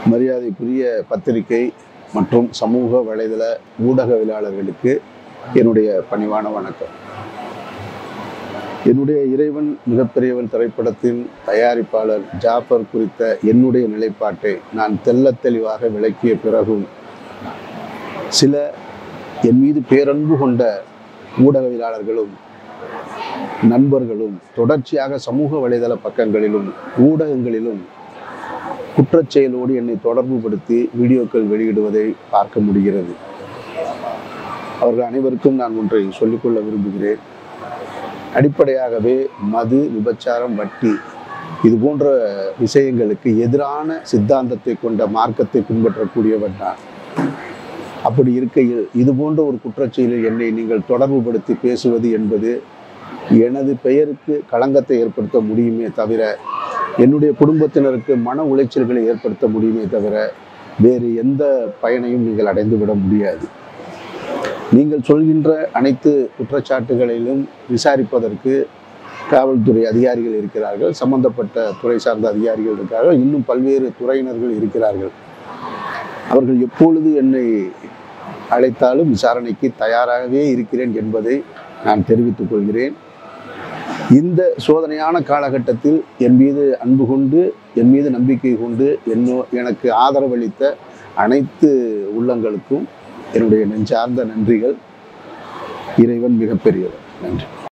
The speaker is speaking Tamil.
மரியாதைக்குரிய பத்திரிகை மற்றும் சமூக வலைதள ஊடகவியலாளர்களுக்கு என்னுடைய பணிவான வணக்கம் என்னுடைய இறைவன் மிகப்பெரியவன் திரைப்படத்தின் தயாரிப்பாளர் ஜாஃபர் குறித்த என்னுடைய நிலைப்பாட்டை நான் தெள்ளத் தெளிவாக விளக்கிய பிறகும் சில என் மீது பேரன்பு கொண்ட ஊடகவியலாளர்களும் நண்பர்களும் தொடர்ச்சியாக சமூக வலைதள பக்கங்களிலும் ஊடகங்களிலும் குற்றச் செயலோடு என்னை தொடர்புபடுத்தி வீடியோக்கள் வெளியிடுவதை பார்க்க முடிகிறது அவர்கள் அனைவருக்கும் நான் ஒன்றை சொல்லிக்கொள்ள விரும்புகிறேன் அடிப்படையாகவே மது விபச்சாரம் வட்டி இது போன்ற விஷயங்களுக்கு எதிரான சித்தாந்தத்தை கொண்ட மார்க்கத்தை பின்பற்றக்கூடியவன் நான் அப்படி இருக்கையில் இது போன்ற ஒரு குற்றச்செயலில் என்னை நீங்கள் தொடர்புபடுத்தி பேசுவது என்பது எனது பெயருக்கு களங்கத்தை ஏற்படுத்த முடியுமே தவிர என்னுடைய குடும்பத்தினருக்கு மன உளைச்சல்களை ஏற்படுத்த முடியுமே தவிர வேறு எந்த பயனையும் நீங்கள் அடைந்துவிட முடியாது நீங்கள் சொல்கின்ற அனைத்து குற்றச்சாட்டுகளிலும் விசாரிப்பதற்கு காவல்துறை அதிகாரிகள் இருக்கிறார்கள் சம்பந்தப்பட்ட துறை சார்ந்த அதிகாரிகள் இருக்கிறார்கள் இன்னும் பல்வேறு துறையினர்கள் இருக்கிறார்கள் அவர்கள் எப்பொழுது என்னை அழைத்தாலும் விசாரணைக்கு தயாராகவே இருக்கிறேன் என்பதை நான் தெரிவித்துக் கொள்கிறேன் இந்த சோதனையான காலகட்டத்தில் என் மீது அன்பு கொண்டு என் மீது நம்பிக்கை கொண்டு என்னோ எனக்கு ஆதரவளித்த அனைத்து உள்ளங்களுக்கும் என்னுடைய நெஞ்சார்ந்த நன்றிகள் இறைவன் மிகப்பெரியவர் நன்றி